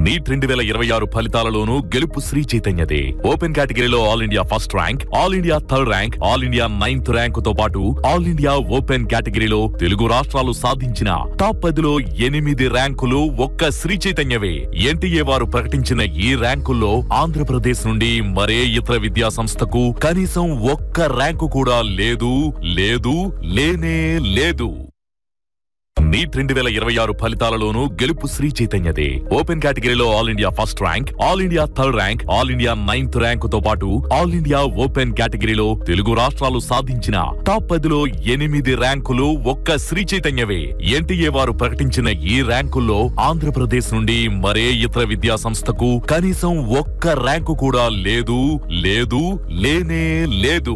neat రెండు వేల ఇరవై ఆరు ఫలితాలలోనూ గెలుపు శ్రీ చైతన్యదే ఓపెన్ కేటగిరీలో all India first rank all India third rank all India ninth rank తో పాటు ఆల్ ఇండియా ఓపెన్ కేటగిరీలో తెలుగు రాష్ట్రాలు సాధించిన టాప్ పదిలో ఎనిమిది ర్యాంకులు ఒక్క శ్రీ చైతన్యవే ఎన్టీఏ వారు ప్రకటించిన ఈ ర్యాంకుల్లో ఆంధ్రప్రదేశ్ నుండి మరే ఇతర విద్యా సంస్థకు కనీసం ఒక్క ర్యాంకు కూడా లేదు లేదు లేనే లేదు నీట్ రెండు వేల ఇరవై ఆరు ఫలితాలలోనూ గెలుపు శ్రీ చైతన్యదే ఓపెన్ కేటగిరీలో all India first rank all India third rank all India ninth rank తో పాటు ఆల్ ఇండియా ఓపెన్ కేటగిరీలో తెలుగు రాష్ట్రాలు సాధించిన టాప్ పదిలో ఎనిమిది ర్యాంకులు ఒక్క శ్రీ చైతన్యవే ఎన్టీఏ వారు ప్రకటించిన ఈ ర్యాంకుల్లో ఆంధ్రప్రదేశ్ నుండి మరే ఇతర విద్యా సంస్థకు కనీసం ఒక్క ర్యాంకు కూడా లేదు లేదు లేనే లేదు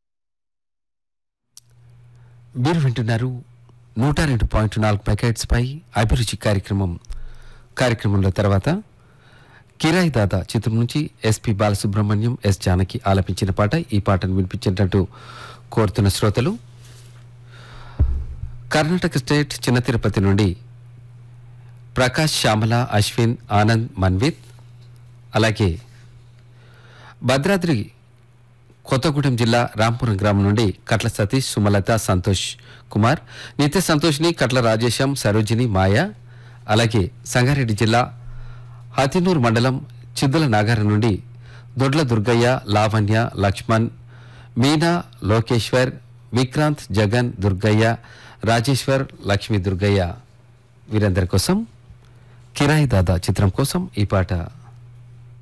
మీరు వింటున్నారు నూట రెండు పాయింట్ నాలుగు మెగాట్స్ పై అభిరుచి కార్యక్రమం కార్యక్రమంలో తర్వాత కిరాయి దాదా చిత్రం నుంచి ఎస్పి బాలసుబ్రహ్మణ్యం ఎస్ జానకి ఆలపించిన పాట ఈ పాటను వినిపించేటట్టు కోరుతున్న శ్రోతలు కర్ణాటక స్టేట్ చిన్న తిరుపతి నుండి ప్రకాష్ శ్యామల అశ్విన్ ఆనంద్ మన్విత్ అలాగే భద్రాద్రి కొత్తగూడెం జిల్లా రాంపురం గ్రామం నుండి కట్ల సతీష్ సుమలత సంతోష్ కుమార్ నిత్య సంతోష్ని కట్ల రాజేశం సరోజిని మాయ అలాగే సంగారెడ్డి జిల్లా హతినూర్ మండలం చిద్దుల నాగారం నుండి దొడ్ల దుర్గయ్య లావణ్య లక్ష్మణ్ మీనా లోకేశ్వర్ విక్రాంత్ జగన్ దుర్గయ్య రాజేశ్వర్ లక్ష్మీ దుర్గయ్య వీరందరి కోసం కిరాయి దాదా చిత్రం కోసం ఈ పాట